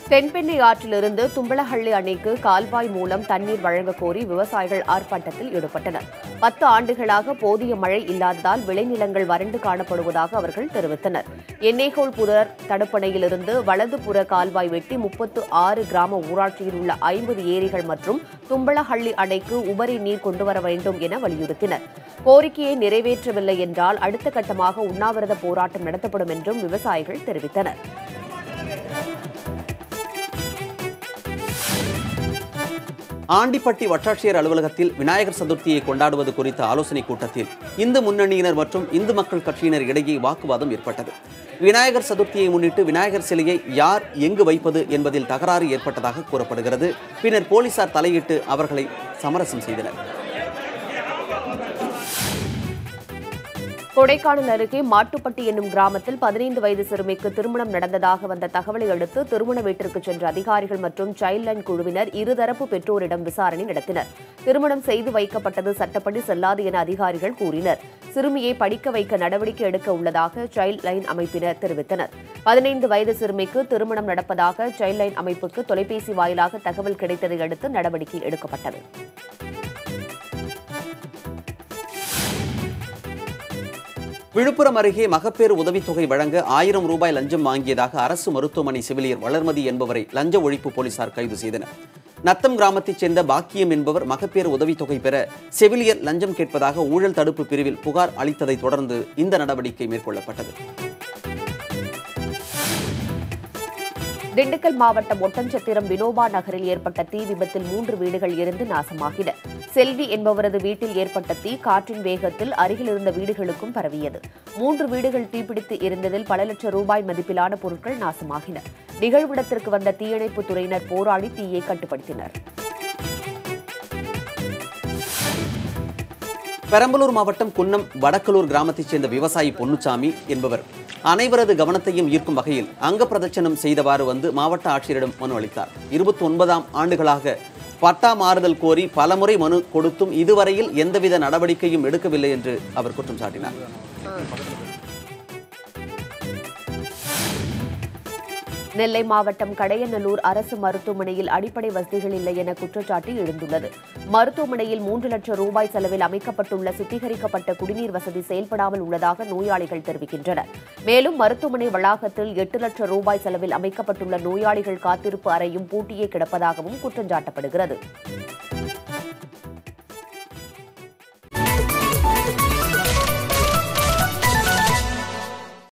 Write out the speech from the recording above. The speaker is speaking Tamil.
தென்பெண்ணை ஆற்றிலிருந்து தும்பலஹள்ளி அணைக்கு கால்வாய் மூலம் தண்ணீர் வழங்கக் கோரி விவசாயிகள் ஆர்ப்பாட்டத்தில் ஈடுபட்டனர் பத்து ஆண்டுகளாக போதிய மழை இல்லாததால் விளைநிலங்கள் வறண்டு காணப்படுவதாக அவர்கள் தெரிவித்தனர் எண்ணெய்கோள் புதர் தடுப்பணையிலிருந்து வலதுபுற கால்வாய் வெட்டி முப்பத்து ஆறு கிராம ஊராட்சியில் உள்ள ஐம்பது ஏரிகள் மற்றும் தும்பலஹள்ளி அணைக்கு உபரி நீர் கொண்டுவர வேண்டும் என வலியுறுத்தினர் கோரிக்கையை நிறைவேற்றவில்லை என்றால் அடுத்த கட்டமாக உண்ணாவிரத போராட்டம் நடத்தப்படும் என்றும் விவசாயிகள் தெரிவித்தனர் ஆண்டிப்பட்டி வட்டாட்சியர் அலுவலகத்தில் விநாயகர் சதுர்த்தியை கொண்டாடுவது குறித்த ஆலோசனைக் கூட்டத்தில் இந்து முன்னணியினர் மற்றும் இந்து மக்கள் கட்சியினர் இடையே வாக்குவாதம் ஏற்பட்டது விநாயகர் சதுர்த்தியை முன்னிட்டு விநாயகர் சிலையை யார் எங்கு வைப்பது என்பதில் தகராறு ஏற்பட்டதாக கூறப்படுகிறது பின்னர் போலீசார் தலையிட்டு அவர்களை சமரசம் செய்தனர் கொடைக்கானல் அருகே மாட்டுப்பட்டி என்னும் கிராமத்தில் பதினைந்து வயது சிறுமிக்கு திருமணம் நடந்ததாக வந்த தகவலை அடுத்து திருமண வீட்டிற்கு சென்ற அதிகாரிகள் மற்றும் சைல்ட் லைன் குழுவினர் இருதரப்பு பெற்றோரிடம் விசாரணை நடத்தினர் திருமணம் செய்து வைக்கப்பட்டது சட்டப்படி செல்லாது என அதிகாரிகள் கூறினர் சிறுமியை படிக்க வைக்க நடவடிக்கை எடுக்க உள்ளதாக சைல்ட் லைன் அமைப்பினர் தெரிவித்தனர் பதினைந்து வயது சிறுமிக்கு திருமணம் நடப்பதாக சைல்ட் லைன் அமைப்புக்கு தொலைபேசி வாயிலாக தகவல் கிடைத்ததை அடுத்து நடவடிக்கை எடுக்கப்பட்டது விழுப்புரம் அருகே மகப்பேறு உதவித்தொகை வழங்க ஆயிரம் ரூபாய் லஞ்சம் வாங்கியதாக அரசு மருத்துவமனை செவிலியர் வளர்மதி என்பவரை லஞ்ச ஒழிப்பு போலீசார் கைது செய்தனர் நத்தம் கிராமத்தைச் சேர்ந்த பாக்கியம் என்பவர் மகப்பேறு உதவித்தொகை பெற செவிலியர் லஞ்சம் கேட்பதாக ஊழல் தடுப்பு பிரிவில் புகார் அளித்ததைத் தொடர்ந்து இந்த நடவடிக்கை மேற்கொள்ளப்பட்டது திண்டுக்கல் மாவட்டம் ஒட்டஞ்சத்திரம் வினோபா நகரில் ஏற்பட்ட தீ விபத்தில் மூன்று வீடுகள் எரிந்து நாசமாகின செல்வி என்பவரது வீட்டில் ஏற்பட்ட தீ காற்றின் வேகத்தில் அருகில் இருந்த வீடுகளுக்கும் பரவியது மூன்று வீடுகள் தீப்பிடித்து எரிந்ததில் பல லட்சம் ரூபாய் மதிப்பிலான பொருட்கள் நாசமாகின நிகழ்விடத்திற்கு வந்த தீயணைப்புத் துறையினர் போராடி தீயை கட்டுப்படுத்தினர் பெரம்பலூர் மாவட்டம் குன்னம் வடக்கலூர் கிராமத்தைச் சேர்ந்த விவசாயி பொன்னுச்சாமி என்பவர் அனைவரது கவனத்தையும் ஈர்க்கும் வகையில் அங்க பிரதட்சணம் செய்தவாறு வந்து மாவட்ட ஆட்சியரிடம் மனு அளித்தார் இருபத்தி ஒன்பதாம் ஆண்டுகளாக பட்டா மாறுதல் கோரி பலமுறை மனு கொடுத்தும் இதுவரையில் எந்தவித நடவடிக்கையும் எடுக்கவில்லை என்று அவர் குற்றம் சாட்டினார் நெல்லை மாவட்டம் கடையநல்லூர் அரசு மருத்துவமனையில் அடிப்படை வசதிகள் இல்லை என குற்றச்சாட்டு எழுந்துள்ளது மருத்துவமனையில் மூன்று லட்சம் ரூபாய் செலவில் அமைக்கப்பட்டுள்ள சுத்திகரிக்கப்பட்ட குடிநீர் வசதி செயல்படாமல் உள்ளதாக நோயாளிகள் தெரிவிக்கின்றனர் மேலும் மருத்துவமனை வளாகத்தில் எட்டு லட்சம் ரூபாய் செலவில் அமைக்கப்பட்டுள்ள நோயாளிகள் காத்திருப்பு அறையும் பூட்டியே கிடப்பதாகவும் குற்றஞ்சாட்டப்படுகிறது